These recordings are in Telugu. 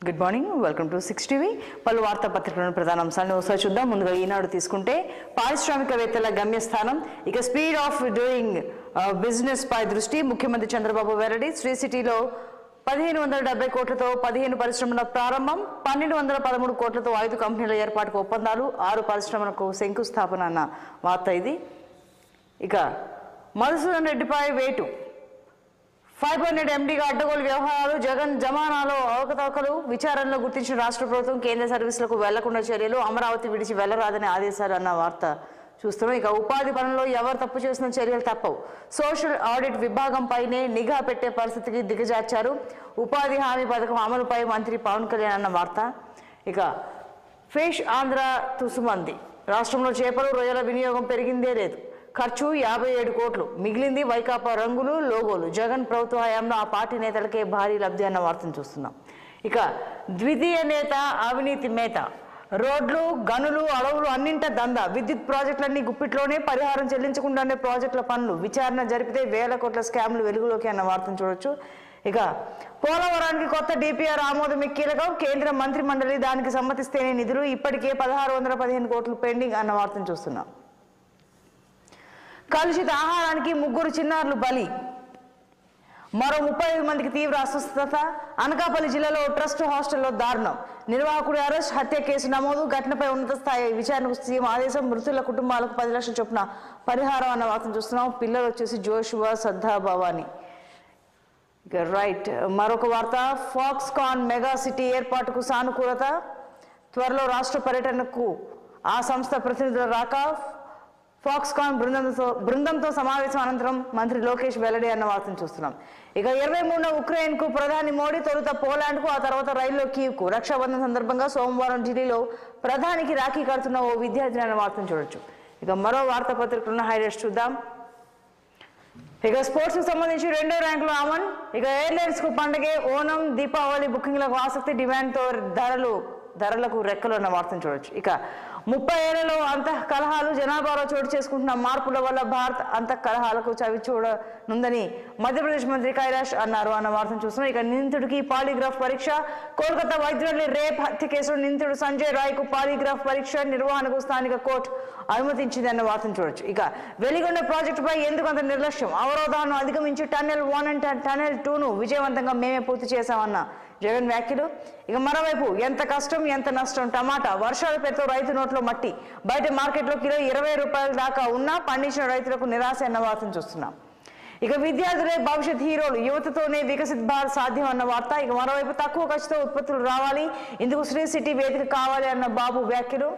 good morning welcome to six TV పలు వార్తాపత్రికలను ప్రధాన అంశాలను ఒకసారి చూద్దాం ముందుగా ఈనాడు తీసుకుంటే పారిశ్రామికవేత్తల గమ్యస్థానం ఇక స్పీడ్ ఆఫ్ డూయింగ్ బిజినెస్ పై దృష్టి ముఖ్యమంత్రి చంద్రబాబు వెల్లడి శ్రీ సిటీలో పదిహేను వందల డెబ్బై కోట్లతో పదిహేను పరిశ్రమల ప్రారంభం పన్నెండు వందల పదమూడు కోట్లతో ఐదు కంపెనీల ఏర్పాటుకు ఒప్పందాలు ఆరు పరిశ్రమలకు శంకుస్థాపన అన్న వార్త ఇది ఇక మధుసూదన్ రెడ్డిపై వేటు ఫైబర్ నెట్ ఎండీగా అడ్డగోలు వ్యవహారాలు జగన్ జమానాలో అవకతవకలు విచారణలో గుర్తించిన రాష్ట్ర ప్రభుత్వం కేంద్ర సర్వీసులకు వెళ్లకుండా చర్యలు అమరావతి విడిచి వెళ్లరాదని ఆదేశాలు అన్న వార్త చూస్తున్నాం ఇక ఉపాధి పనుల్లో ఎవరు తప్పు చేసిన చర్యలు తప్పవు సోషల్ ఆడిట్ విభాగంపైనే నిఘా పెట్టే పరిస్థితికి దిగజార్చారు ఉపాధి హామీ పథకం అమలుపై మంత్రి పవన్ కళ్యాణ్ అన్న వార్త ఇక ఫిష్ ఆంధ్ర తుసుమంది రాష్ట్రంలో చేపలు రొయ్యల వినియోగం పెరిగిందే లేదు ఖర్చు యాభై ఏడు కోట్లు మిగిలింది వైకాపా రంగులు లోగోలు జగన్ ప్రభుత్వ హయాంలో ఆ పార్టీ నేతలకే భారీ లబ్ధి అన్న వార్తను చూస్తున్నాం ఇక ద్వితీయ నేత అవినీతి మేత రోడ్లు గనులు అడవులు అన్నింట దందా విద్యుత్ ప్రాజెక్టులన్నీ గుప్పిట్లోనే పరిహారం చెల్లించకుండానే ప్రాజెక్టుల పనులు విచారణ జరిపితే వేల కోట్ల స్కామ్లు వెలుగులోకి అన్న వార్తను చూడొచ్చు ఇక పోలవరానికి కొత్త డిపిఆర్ ఆమోదం కీలకం కేంద్ర మంత్రి మండలి దానికి సమ్మతిస్తేనే నిధులు ఇప్పటికే పదహారు వందల పదిహేను కోట్లు పెండింగ్ అన్న వార్తను చూస్తున్నాం కలుషిత ఆహారానికి ముగ్గురు చిన్నారులు బలి మరో ముప్పై ఐదు మందికి తీవ్ర అస్వస్థత అనకాపల్లి జిల్లాలో ట్రస్ట్ హాస్టల్లో దారుణం నిర్వాహకుడి అరెస్ట్ హత్య కేసు నమోదు ఘటనపై ఉన్నత స్థాయి విచారణకు సీఎం ఆదేశం మృతుల కుటుంబాలకు పది లక్షల చొప్పున పరిహారం అన్న వార్తను చూస్తున్నాం పిల్లలు వచ్చేసి జోషువా సద్దా భవాని ఇక రైట్ మరొక వార్త ఫాక్స్కాన్ మెగా సిటీ ఏర్పాటుకు సానుకూలత త్వరలో రాష్ట్ర పర్యటనకు ఆ సంస్థ ప్రతినిధుల రాక ఫాక్స్కాన్ బృందంతో బృందంతో సమావేశం అనంతరం మంత్రి లోకేష్ వెల్లడి అన్న వార్తను చూస్తున్నాం ఇక ఇరవై మూడున ఉక్రెయిన్ కు ప్రధాని మోడీ తొలుత పోలాండ్ కు ఆ తర్వాత రైల్లో కీవ్ కు రక్షాబంధన్ సందర్భంగా సోమవారం ఢిల్లీలో ప్రధానికి రాఖీ కడుతున్న ఓ విద్యార్థిని అన్న వార్తను చూడొచ్చు ఇక మరో వార్తాపత్రికలను హైలైట్స్ చూద్దాం ఇక స్పోర్ట్స్ కు సంబంధించి రెండో ర్యాంకులో అమన్ ఇక ఎయిర్లైన్స్ కు పండగే ఓనం దీపావళి బుకింగ్లకు ఆసక్తి డిమాండ్ తో ధరలు ధరలకు రెక్కలు అన్న వార్తను చూడొచ్చు ఇక ముప్పై ఏళ్లలో అంతః కలహాలు జనాభాలో చోటు చేసుకుంటున్న మార్పుల వల్ల భారత్ అంతః కలహాలకు చవి చూడనుందని మధ్యప్రదేశ్ మంత్రి కైలాష్ అన్నారు అన్న వార్తను చూస్తున్నాం ఇక నిందితుడికి పాలిగ్రాఫ్ పరీక్ష కోల్కతా వైద్యుడి రేప్ హత్య కేసులో నిందితుడు సంజయ్ రాయ్ కు పాలిగ్రాఫ్ పరీక్ష నిర్వహణకు స్థానిక కోర్టు అనుమతించింది అన్న వార్తను చూడొచ్చు ఇక వెలిగొండ ప్రాజెక్టుపై ఎందుకు అంత నిర్లక్ష్యం అవరోధాలను అధిగమించి టన్నెల్ వన్ అండ్ టన్నెల్ టూను విజయవంతంగా మేమే పూర్తి చేశామన్న జగన్ వ్యాఖ్యలు ఇక మరోవైపు ఎంత కష్టం ఎంత నష్టం టమాటా వర్షాల పేరుతో రైతు నోట్లో మట్టి బయట మార్కెట్లో కిలో ఇరవై రూపాయల దాకా ఉన్నా పండించిన రైతులకు నిరాశ అన్న వార్తను చూస్తున్నాం ఇక విద్యార్థులే భవిష్యత్ హీరోలు యువతతోనే వికసిత్ భారత్ సాధ్యం అన్న వార్త ఇక మరోవైపు తక్కువ ఖర్చుతో ఉత్పత్తులు రావాలి ఇందుకు శ్రీ సిటీ వేదిక కావాలి అన్న బాబు వ్యాఖ్యలు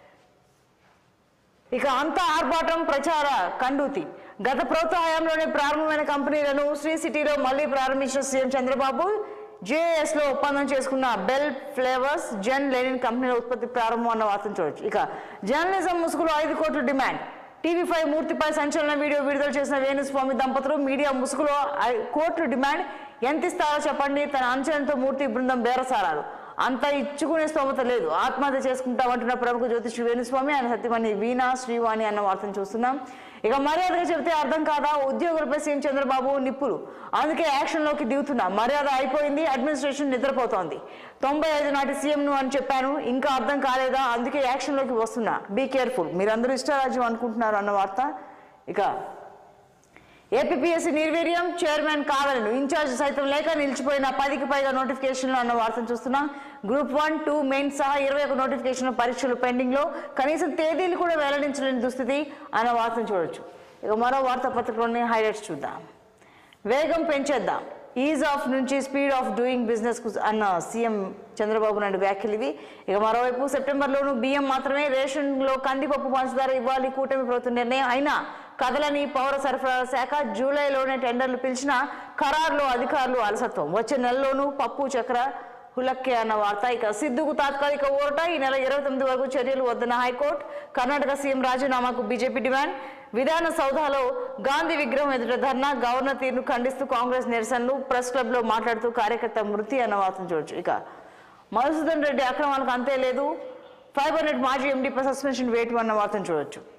ఇక అంతా ఆర్భాటం ప్రచార కండూతి గత ప్రభుత్వ హయాంలోనే ప్రారంభమైన కంపెనీలను శ్రీ సిటీలో మళ్ళీ ప్రారంభించిన సీఎం చంద్రబాబు జేఎస్ లో ఒప్పందం చేసుకున్న బెల్ ఫ్లేవర్స్ జెన్ లెనిన్ కంపెనీల ఉత్పత్తి ప్రారంభం అన్న వార్తను చూడొచ్చు ఇక జర్నలిజం ముసుగులో ఐదు కోట్ల డిమాండ్ టీవీ ఫైవ్ మూర్తిపై సంచలన వీడియో విడుదల చేసిన వేణుస్వామి దంపతులు మీడియా ముసుగులో ఐ- కోట్లు డిమాండ్ ఎంత ఇస్తారో చెప్పండి తన అంచనంతో మూర్తి బృందం బేరసారాలు అంత ఇచ్చుకునే స్తోమత లేదు ఆత్మహత్య చేసుకుంటామంటున్న ప్రముఖ జ్యోతిష్యుడు వేణుస్వామి ఆయన సత్యమణి వీణా శ్రీవాణి అన్న వార్తను చూస్తున్నాం ఇక మర్యాదగా చెబితే అర్థం కాదా ఉద్యోగులపై సీఎం చంద్రబాబు నిప్పులు అందుకే యాక్షన్ లోకి దిగుతున్నా మర్యాద అయిపోయింది అడ్మినిస్ట్రేషన్ నిద్రపోతోంది తొంభై ఐదు నాటి సీఎంను అని చెప్పాను ఇంకా అర్థం కాలేదా అందుకే యాక్షన్ లోకి వస్తున్నా బీ కేర్ఫుల్ మీరందరూ ఇష్టరాజ్యం అనుకుంటున్నారు అన్న వార్త ఇక ఏపీఎస్సీ నిర్వీర్యం చైర్మన్ కావాలను ఇన్ఛార్జ్ సైతం లేక నిలిచిపోయిన పదికి పైగా నోటిఫికేషన్లు అన్న వార్తను చూస్తున్నాం గ్రూప్ వన్ టూ మెయిన్ సహా ఇరవై ఒక నోటిఫికేషన్ పరీక్షలు పెండింగ్ లో కనీసం తేదీలు కూడా వెల్లడించలేని దుస్థితి అన్న వార్తను చూడొచ్చు ఇక మరో వార్తాపత్రికలోని హైలైట్స్ చూద్దాం వేగం పెంచేద్దాం ఈజ్ ఆఫ్ నుంచి స్పీడ్ ఆఫ్ డూయింగ్ బిజినెస్ కు అన్న సీఎం చంద్రబాబు నాయుడు వ్యాఖ్యలు ఇవి ఇక మరోవైపు సెప్టెంబర్లోనూ బియ్యం మాత్రమే రేషన్లో కందిపప్పు పంచదార ఇవ్వాలి కూటమి ప్రభుత్వం నిర్ణయం అయినా కదలని పౌర సరఫరాల శాఖ జూలైలోనే టెండర్లు పిలిచిన ఖరారులో అధికారులు అలసత్వం వచ్చే నెలలోనూ పప్పు చక్ర హులక్కే అన్న వార్త ఇక సిద్ధుకు తాత్కాలిక ఊరట ఈ నెల ఇరవై తొమ్మిది వరకు చర్యలు వద్దన్న హైకోర్టు కర్ణాటక సీఎం రాజీనామాకు బీజేపీ డిమాండ్ విధాన సౌధాలో గాంధీ విగ్రహం ఎదుట ధర్నా గవర్నర్ తీరును ఖండిస్తూ కాంగ్రెస్ నిరసనలు ప్రెస్ క్లబ్ లో మాట్లాడుతూ కార్యకర్త మృతి అన్న వార్తను చూడొచ్చు ఇక మధుసూదన్ రెడ్డి అక్రమాలకు అంతే లేదు ఫైబర్ నెట్ మాజీ ఎండీపై సస్పెన్షన్ వేటు అన్న వార్తను చూడొచ్చు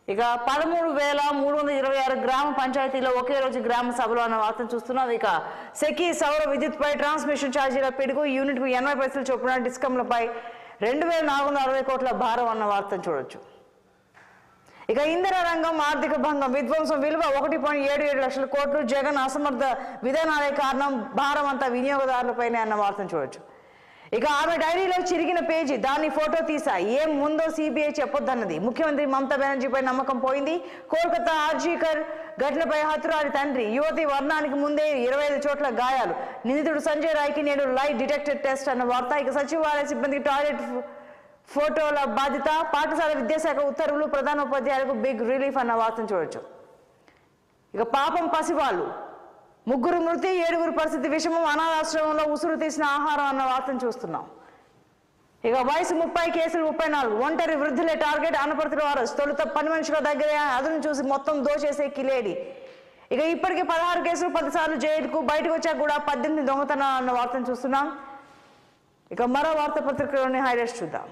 ఇక పదమూడు వేల మూడు వందల ఇరవై ఆరు గ్రామ పంచాయతీలో ఒకే రోజు గ్రామ సభలు అన్న వార్తను చూస్తున్నాం ఇక సెకీ సౌర విద్యుత్ పై ట్రాన్స్మిషన్ ఛార్జీల పిడుగు యూనిట్ కు ఎనభై పైసలు చొప్పున డిస్కంలపై రెండు వేల నాలుగు వందల అరవై కోట్ల భారం అన్న వార్తను చూడొచ్చు ఇక ఇంధన రంగం ఆర్థిక భంగం విధ్వంసం విలువ ఒకటి పాయింట్ ఏడు ఏడు లక్షల కోట్లు జగన్ అసమర్థ విధానాలే కారణం భారం అంతా వినియోగదారులపైనే అన్న వార్తను చూడొచ్చు ఇక ఆమె డైరీలో చిరిగిన పేజీ దాన్ని ఫోటో తీసా ఏం ముందో సిబిఐ చెప్పొద్దన్నది ముఖ్యమంత్రి మమతా బెనర్జీపై నమ్మకం పోయింది కోల్కతా ఆర్జీకర్ ఘటనపై హతురాలి తండ్రి యువతి వర్ణానికి ముందే ఇరవై ఐదు చోట్ల గాయాలు నిందితుడు సంజయ్ రాయ్కి నేడు లైట్ డిటెక్టర్ టెస్ట్ అన్న వార్త ఇక సచివాలయ సిబ్బందికి టాయిలెట్ ఫోటోల బాధ్యత పాఠశాల విద్యాశాఖ ఉత్తర్వులు ప్రధానోపాధ్యాయులకు బిగ్ రిలీఫ్ అన్న వార్తను చూడొచ్చు ఇక పాపం పసివాళ్ళు ముగ్గురు మృతి ఏడుగురు పరిస్థితి విషమం అనాథాశ్రమంలో ఉసురు తీసిన ఆహారం అన్న వార్తను చూస్తున్నాం ఇక వయసు ముప్పై కేసులు ముప్పై నాలుగు ఒంటరి వృద్ధులే టార్గెట్ అనపర్తిలో అరెస్ట్ తొలుత పని మనుషుల దగ్గర అదును చూసి మొత్తం దోచేసే కిలేడి ఇక ఇప్పటికే పదహారు కేసులు పదిసార్లు జైలుకు బయటకు వచ్చాక కూడా పద్దెనిమిది దొంగతనాలు అన్న వార్తను చూస్తున్నాం ఇక మరో వార్తాపత్రికలోని హైలైట్స్ చూద్దాం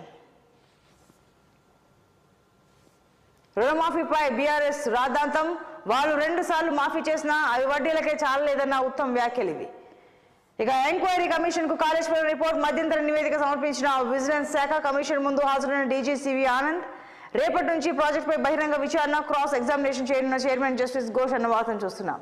రుణమాఫీపై బీఆర్ఎస్ రాద్ధాంతం వాళ్ళు రెండు సార్లు మాఫీ చేసినా అవి వడ్డీలకే చాలలేదన్న ఉత్తమ్ వ్యాఖ్యలు ఇవి ఇక ఎంక్వైరీ కమిషన్ కు కాళేశ్వరం రిపోర్ట్ మధ్యంతర నివేదిక సమర్పించిన విజిలెన్స్ శాఖ కమిషన్ ముందు హాజరైన డీజీ సివి ఆనంద్ రేపటి నుంచి ప్రాజెక్టుపై బహిరంగ విచారణ క్రాస్ ఎగ్జామినేషన్ చేయనున్న చైర్మన్ జస్టిస్ ఘోష్ అన్న వార్తను చూస్తున్నాం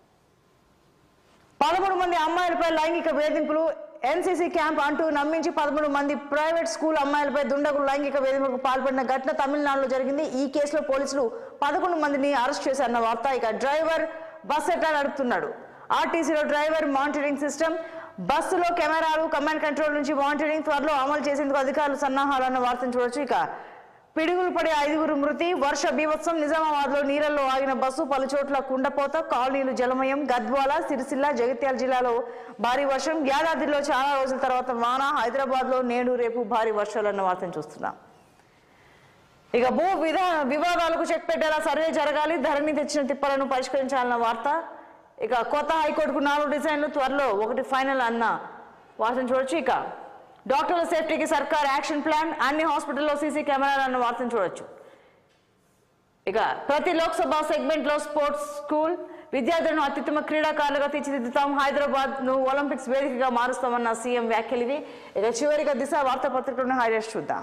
పదమూడు మంది అమ్మాయిలపై లైంగిక వేధింపులు ఎన్సీసీ క్యాంప్ అంటూ నమ్మించి పదమూడు మంది ప్రైవేట్ స్కూల్ అమ్మాయిలపై దుండగులు లైంగిక వేధింపులకు పాల్పడిన ఘటన తమిళనాడులో జరిగింది ఈ కేసులో పోలీసులు పదకొండు మందిని అరెస్ట్ చేశారన్న వార్త ఇక డ్రైవర్ బస్ ఎట్లా నడుపుతున్నాడు ఆర్టీసీలో డ్రైవర్ మానిటరింగ్ సిస్టమ్ బస్సులో కెమెరాలు కమాండ్ కంట్రోల్ నుంచి మానిటరింగ్ త్వరలో అమలు చేసేందుకు అధికారులు సన్నాహాలు అన్న వార్తను చూడొచ్చు ఇక పిడుగులు పడే ఐదుగురు మృతి వర్ష బీభత్సం నిజామాబాద్ లో నీళ్లలో ఆగిన బస్సు పలు చోట్ల కుండపోత కాలనీలు జలమయం గద్వాల సిరిసిల్ల జగిత్యాల జిల్లాలో భారీ వర్షం యాదాద్రిలో చాలా రోజుల తర్వాత వాన హైదరాబాద్ లో నేడు రేపు భారీ వర్షాలు అన్న వార్తను చూస్తున్నాం ఇక భూ విధా వివాదాలకు చెక్ పెట్టేలా సర్వే జరగాలి ధరణి తెచ్చిన తిప్పలను పరిష్కరించాలన్న వార్త ఇక కొత్త హైకోర్టుకు నాలుగు డిజైన్లు త్వరలో ఒకటి ఫైనల్ అన్న వార్తను చూడొచ్చు ఇక డాక్టర్ల సేఫ్టీకి సర్కార్ యాక్షన్ ప్లాన్ అన్ని హాస్పిటల్లో సీసీ కెమెరాలు అన్న వార్తను చూడొచ్చు ఇక ప్రతి లోక్సభ సెగ్మెంట్ లో స్పోర్ట్స్ స్కూల్ విద్యార్థులను అత్యుత్తమ క్రీడాకారులుగా తీర్చిదిద్దుతాం హైదరాబాద్ ను ఒలింపిక్స్ వేదికగా మారుస్తామన్న సీఎం వ్యాఖ్యలు ఇవి ఇక చివరిగా దిశ వార్తాపత్రికలను హైలైట్స్ చూద్దాం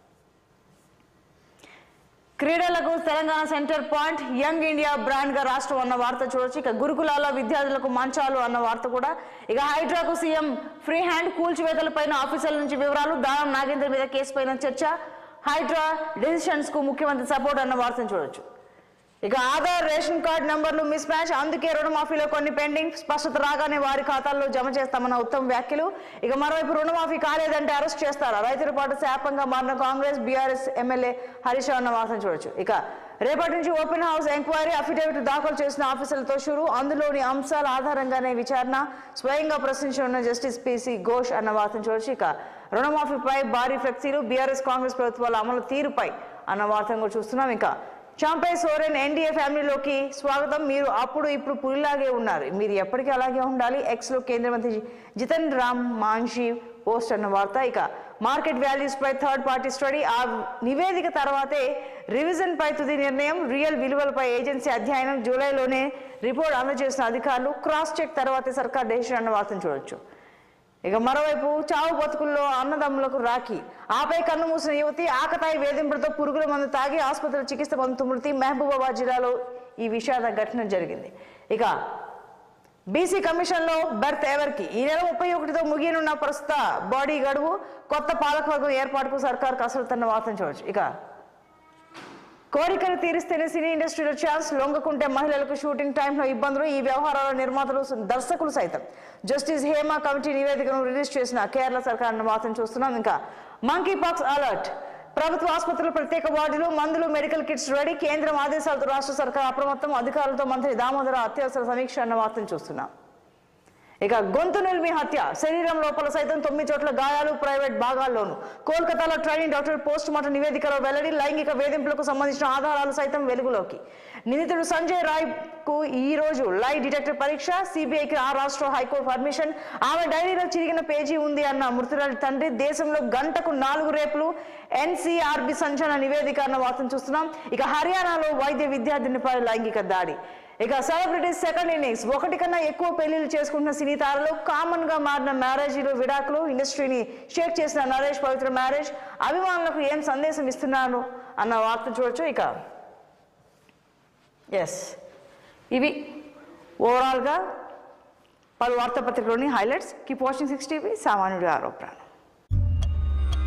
క్రీడలకు Telangana centre point young India brand గా రాష్ట్రం అన్న వార్త చూడొచ్చు ఇక గురుకులాల విద్యార్థులకు మంచాలు అన్న వార్త కూడా ఇక హైడ్రాకు సీఎం ఫ్రీ హ్యాండ్ కూల్చివేతలపైన ఆఫీసర్ల నుంచి వివరాలు దానం నాగేందర్ మీద కేసు పైన చర్చ హైడ్రా డెసిషన్స్ కు ముఖ్యమంత్రి సపోర్ట్ అన్న వార్తను చూడొచ్చు ఇక ఆధార్ రేషన్ కార్డ్ నంబర్లు మిస్ మ్యాచ్ అందుకే రుణమాఫీలో కొన్ని పెండింగ్ స్పష్టత రాగానే వారి ఖాతాల్లో జమ చేస్తామన్న ఉత్తమ వ్యాఖ్యలు ఇక మరోవైపు రుణమాఫీ కాలేదంటే అరెస్ట్ చేస్తారా రైతుల పాటు శాపంగా మారిన Congress BRS MLA Harish Rao అన్న వార్తను చూడొచ్చు ఇక రేపటి నుంచి ఓపెన్ హౌస్ ఎంక్వైరీ అఫిడవిట్ దాఖలు చేసిన ఆఫీసర్లతో షురు అందులోని అంశాల ఆధారంగానే విచారణ స్వయంగా ప్రశ్నించనున్న జస్టిస్ పిసి ఘోష్ అన్న వార్తను చూడొచ్చు ఇక రుణమాఫీపై భారీ ఫ్లెక్సీలు బీఆర్ఎస్ కాంగ్రెస్ ప్రభుత్వాల అమలు తీరుపై అన్న వార్తను కూడా చూస్తున్నాం ఇంకా చాంపై సోరెన్ ఎన్డీఏ ఫ్యామిలీలోకి స్వాగతం మీరు అప్పుడు ఇప్పుడు పులిలాగే ఉన్నారు మీరు ఎప్పటికీ అలాగే ఉండాలి ఎక్స్ లో కేంద్ర మంత్రి జితన్ రామ్ మాన్షి పోస్ట్ అన్న వార్త ఇక మార్కెట్ వాల్యూస్ పై థర్డ్ పార్టీ స్టడీ ఆ నివేదిక తర్వాతే రివిజన్ పై తుది నిర్ణయం రియల్ విలువలపై ఏజెన్సీ అధ్యయనం జూలైలోనే రిపోర్ట్ అందజేసిన అధికారులు క్రాస్ చెక్ తర్వాతే సర్కార్ డెసిషన్ అన్న వార్తను చూడొచ్చు ఇక మరోవైపు చావు బతుకుల్లో అన్నదమ్ములకు రాఖీ ఆపై కన్ను మూసిన యువతి ఆకతాయి వేధింపులతో పురుగుల మందు తాగి ఆసుపత్రిలో చికిత్స పొందుతూ మృతి మహబూబాబాద్ జిల్లాలో ఈ విషాద ఘటన జరిగింది ఇక బీసీ కమిషన్ లో బెర్త్ ఎవరికి ఈ నెల ముప్పై ఒకటితో ముగియనున్న ప్రస్తుత బాడీ గడువు కొత్త పాలకవర్గం ఏర్పాటుకు సర్కార్ కసరత్తన్న వార్తను చూడొచ్చు ఇక కోరికలు తీరిస్తేనే సినీ ఇండస్ట్రీలో ఛాన్స్ లొంగకుంటే మహిళలకు షూటింగ్ టైంలో ఇబ్బందులు ఈ వ్యవహారాల నిర్మాతలు దర్శకులు సైతం జస్టిస్ హేమ కమిటీ నివేదికను రిలీజ్ చేసిన కేరళ సర్కార్ మాత్రం చూస్తున్నాం ఇంకా మంకీ పాక్స్ అలర్ట్ ప్రభుత్వ ఆసుపత్రులు ప్రత్యేక వార్డులు మందులు మెడికల్ కిట్స్ రెడీ కేంద్రం ఆదేశాలతో రాష్ట్ర సర్కార్ అప్రమత్తం అధికారులతో మంత్రి దామోదర అత్యవసర సమీక్ష అన్న వార్తను చూస్తున్నాం ఇక గొంతు నిలిమి హత్య శరీరం లోపల సైతం తొమ్మిది చోట్ల గాయాలు ప్రైవేట్ భాగాల్లోను కోల్కతాలో ట్రైనింగ్ డాక్టర్ పోస్ట్ మార్టం నివేదికలో వెల్లడి లైంగిక వేధింపులకు సంబంధించిన ఆధారాలు సైతం వెలుగులోకి నిందితుడు సంజయ్ రాయ్ కు ఈ రోజు లై డిటెక్టర్ పరీక్ష సిబిఐకి ఆ రాష్ట్ర హైకోర్టు పర్మిషన్ ఆమె డైరీలో చిరిగిన పేజీ ఉంది అన్న మృతురాలి తండ్రి దేశంలో గంటకు నాలుగు రేపులు ఎన్సీఆర్బి సంచలన నివేదిక అన్న వార్తను చూస్తున్నాం ఇక హర్యానాలో వైద్య విద్యార్థినిపై లైంగిక దాడి ఇక సెలబ్రిటీస్ సెకండ్ ఇన్నింగ్స్ ఒకటి కన్నా ఎక్కువ పెళ్లిళ్ళు చేసుకుంటున్న సినీ తారలు కామన్ గా మారిన మ్యారేజీలు విడాకులు ఇండస్ట్రీని షేక్ చేసిన నరేష్ పవిత్ర మ్యారేజ్ అభిమానులకు ఏం సందేశం ఇస్తున్నారు అన్న వార్త చూడొచ్చు ఇక ఎస్ ఇవి ఓవరాల్గా పలు వార్తాపత్రికలోని highlights keep watching six TV సామాన్యుడి ఆరోపణ